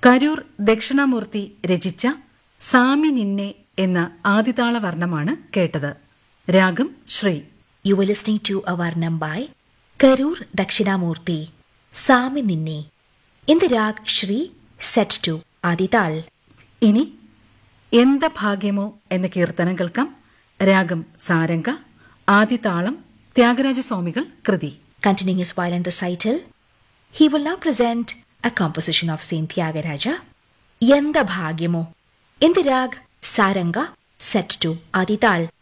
കരൂർ ദക്ഷിണാമൂർത്തി രചിച്ച സാമി നിന്നെ എന്ന ആദിതാള വർണ്ണമാണ് കേട്ടത് രാഗം Shri You were listening to a Varnam by Karur Dakshinamurti, Sami Ninne, in the rag Shri set to Adital. ഇനി എന്ത ഭാഗ്യമോ എന്ന കീർത്തനം കേൾക്കാം രാഗം സാരംഗ ആദിതാളം ത്യാഗരാജസ്വാമികൾ കൃതി Continuing his violin recital, he will now present a composition of Saint Tyagaraja, Yenda Bhagyamo, in the rag Saranga set to Adital.